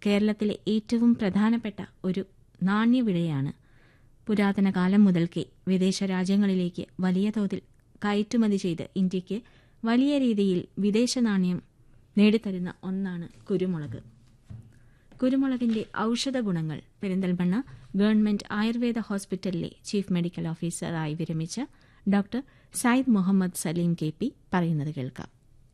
കേരളത്തിലെ ഏറ്റവും പ്രധാനപ്പെട്ട ഒരു നാണ്യവിളയാണ് പുരാതന കാലം മുതൽക്കേ വിദേശ രാജ്യങ്ങളിലേക്ക് വലിയ തോതിൽ കയറ്റുമതി ചെയ്ത് ഇന്ത്യയ്ക്ക് വലിയ രീതിയിൽ വിദേശ നാണ്യം നേടിത്തരുന്ന ഒന്നാണ് കുരുമുളക് കുരുമുളകിന്റെ ഔഷധ ഗുണങ്ങൾ പെരിന്തൽമണ്ണ ഗവൺമെന്റ് ആയുർവേദ ഹോസ്പിറ്റലിലെ ചീഫ് മെഡിക്കൽ ഓഫീസറായി വിരമിച്ച doctor Syed Muhammad Salim K P പറയുന്നത് കേൾക്കാം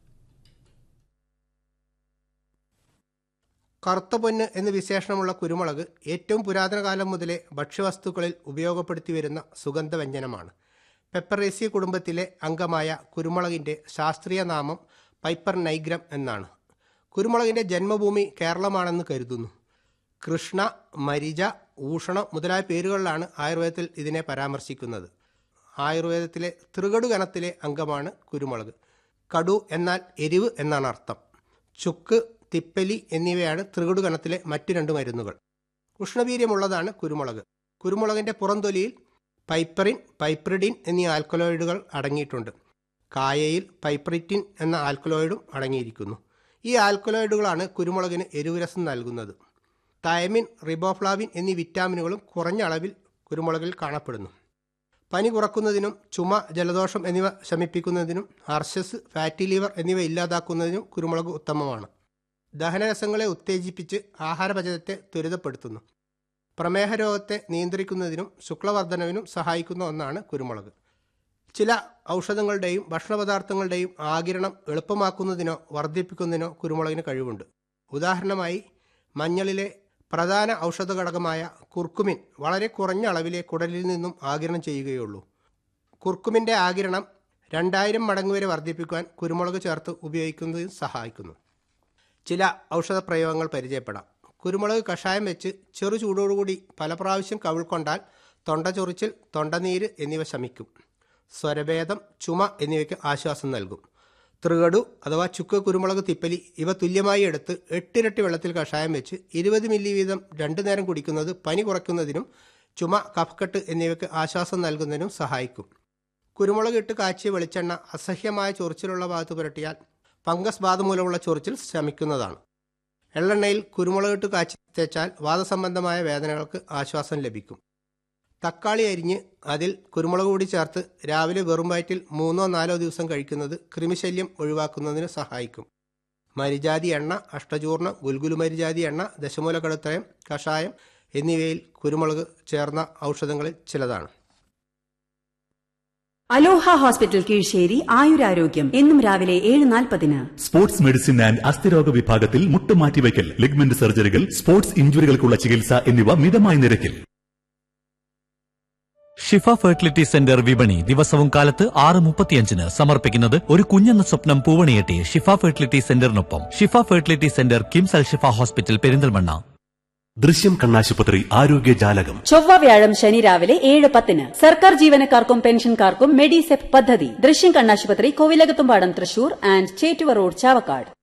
കറുത്ത പൊന്ന് എന്ന് വിശേഷണമുള്ള കുരുമുളക് ഏറ്റവും പുരാതന കാലം മുതലേ ഭക്ഷ്യവസ്തുക്കളിൽ ഉപയോഗപ്പെടുത്തി വരുന്ന സുഗന്ധവ്യഞ്ജനമാണ് പെപ്പറേസി കുടുംബത്തിലെ അംഗമായ കുരുമുളകിന്റെ ശാസ്ത്രീയ നാമം പൈപ്പർ നൈഗ്രം എന്നാണ് കുരുമുളകിന്റെ ജന്മഭൂമി കേരളമാണെന്ന് കരുതുന്നു കൃഷ്ണ മരിജ ഊഷണം മുതലായ പേരുകളിലാണ് ആയുർവേദത്തിൽ ഇതിനെ പരാമർശിക്കുന്നത് ആയുർവേദത്തിലെ തൃകടു ഗണത്തിലെ അംഗമാണ് കുരുമുളക് കടു എന്നാൽ എരിവ് എന്നാണ് അർത്ഥം ചുക്ക് തിപ്പലി എന്നിവയാണ് തൃകടു ഗണത്തിലെ മറ്റു രണ്ട് മരുന്നുകൾ ഉഷ്ണവീര്യമുള്ളതാണ് കുരുമുളക് കുരുമുളകിന്റെ പുറംതൊലിയിൽ പൈപ്പറിൻ പൈപ്രിഡിൻ എന്നീ ആൽക്കലോയിഡുകൾ അടങ്ങിയിട്ടുണ്ട് കായയിൽ പൈപ്രിറ്റിൻ എന്ന ആൽക്കലോയിഡും അടങ്ങിയിരിക്കുന്നു ഈ ആൽക്കലോയിഡുകളാണ് കുരുമുളകിന് എരിവുരസം നൽകുന്നത് തയമിൻ റിബോഫ്ലാവിൻ എന്നീ വിറ്റാമിനുകളും കുറഞ്ഞ അളവിൽ കുരുമുളകിൽ കാണപ്പെടുന്നു പനി കുറക്കുന്നതിനും ചുമ ജലദോഷം എന്നിവ ശമിപ്പിക്കുന്നതിനും ഹർഷസ് ഫാറ്റി ലിവർ എന്നിവ ഇല്ലാതാക്കുന്നതിനും കുരുമുളക് ഉത്തമമാണ് ദഹനരസങ്ങളെ ഉത്തേജിപ്പിച്ച് ആഹാരപചയത്തെ ത്വരിതപ്പെടുത്തുന്നു പ്രമേഹ രോഗത്തെ നിയന്ത്രിക്കുന്നതിനും ശുക്ലവർദ്ധനവിനും സഹായിക്കുന്ന ഒന്നാണ് കുരുമുളക് ചില ഔഷധങ്ങളുടെയും ഭക്ഷണപദാർത്ഥങ്ങളുടെയും ആകിരണം എളുപ്പമാക്കുന്നതിനോ വർദ്ധിപ്പിക്കുന്നതിനോ കുരുമുളകിന് കഴിവുണ്ട് ഉദാഹരണമായി മഞ്ഞളിലെ പ്രധാന ഔഷധ ഘടകമായ കുർക്കുമിൻ വളരെ കുറഞ്ഞ അളവിലെ കുടലിൽ നിന്നും ആകിരണം ചെയ്യുകയുള്ളൂ കുർക്കുമിൻ്റെ ആകിരണം രണ്ടായിരം മടങ്ങ് വരെ വർദ്ധിപ്പിക്കുവാൻ കുരുമുളക് ചേർത്ത് ഉപയോഗിക്കുന്നതിന് സഹായിക്കുന്നു ചില ഔഷധ പ്രയോഗങ്ങൾ പരിചയപ്പെടാം കുരുമുളക് കഷായം വെച്ച് ചെറു ചൂടോടുകൂടി പല പ്രാവശ്യം കവിൾക്കൊണ്ടാൽ തൊണ്ട ചൊറിച്ചിൽ തൊണ്ടനീര് എന്നിവ ശമിക്കും സ്വരഭേദം ചുമ എന്നിവയ്ക്ക് ആശ്വാസം നൽകും തൃകടു അഥവാ ചുക്ക് കുരുമുളക് തിപ്പലി ഇവ തുല്യമായി എടുത്ത് എട്ടിരട്ടി വെള്ളത്തിൽ കഷായം വെച്ച് ഇരുപത് മില്ലി വീതം രണ്ടു നേരം കുടിക്കുന്നത് പനി കുറയ്ക്കുന്നതിനും ചുമ കഫക്കെട്ട് എന്നിവയ്ക്ക് ആശ്വാസം നൽകുന്നതിനും സഹായിക്കും കുരുമുളക് ഇട്ട് കാച്ചിയ വെളിച്ചെണ്ണ അസഹ്യമായ ചൊറിച്ചിലുള്ള ഭാഗത്ത് പുരട്ടിയാൽ ഫംഗസ് ബാധ മൂലമുള്ള ചൊറിച്ചിൽ ശമിക്കുന്നതാണ് എള്ളെണ്ണയിൽ കുരുമുളക് ഇട്ട് കാച്ചി തേച്ചാൽ വാദസംബന്ധമായ വേദനകൾക്ക് ആശ്വാസം ലഭിക്കും തക്കാളി അരിഞ്ഞ് അതിൽ കുരുമുളക് കൂടി ചേർത്ത് രാവിലെ വെറും വയറ്റിൽ മൂന്നോ നാലോ ദിവസം കഴിക്കുന്നത് കൃമിശല്യം ഒഴിവാക്കുന്നതിന് സഹായിക്കും മരിജാതി എണ്ണ അഷ്ടചൂർണം ഗുൽഗുലു മരിജാതി എണ്ണ ദശമൂലക്കടുത്തയം കഷായം എന്നിവയിൽ കുരുമുളക് ചേർന്ന ഔഷധങ്ങളിൽ ചിലതാണ് അലോഹ ഹോസ്പിറ്റൽ കീഴ്ശ്ശേരി ആയുരാരോഗ്യം എന്നും രാവിലെ ഏഴ് നാൽപ്പതിന് സ്പോർട്സ് മെഡിസിൻ ആൻഡ് അസ്ഥിരോഗ വിഭാഗത്തിൽ മുട്ടുമാറ്റിവയ്ക്കൽ ലിഗ്മെന്റ് സർജറികൾ സ്പോർട്സ് ഇഞ്ചുറികൾക്കുള്ള ചികിത്സ എന്നിവ മിതമായ നിരക്കിൽ ഷിഫ ഫെർട്ടിലിറ്റി സെന്റർ വിപണി ദിവസവും കാലത്ത് ആറ് മുപ്പത്തിയഞ്ചിന് സമർപ്പിക്കുന്നത് ഒരു കുഞ്ഞെന്ന സ്വപ്നം പൂവണിയെട്ടി ഷിഫ ഫെർട്ടിലിറ്റി സെന്ററിനൊപ്പം Shifa fertility centre KIMS Al Shifa hospital Perinthalmanna Drishyam കണ്ണാശുപത്രി ആരോഗ്യ ജാലകം ചൊവ്വ വ്യാഴം ശനി രാവിലെ ഏഴ് പത്തിന് സർക്കാർ ജീവനക്കാർക്കും പെൻഷൻകാർക്കും മെഡിസെപ് പദ്ധതി ദൃശ്യം കണ്ണാശുപത്രി കോവിലകത്തുംപാടം തൃശൂർ ആൻഡ് ചേറ്റുവ റോഡ് ചാവക്കാട്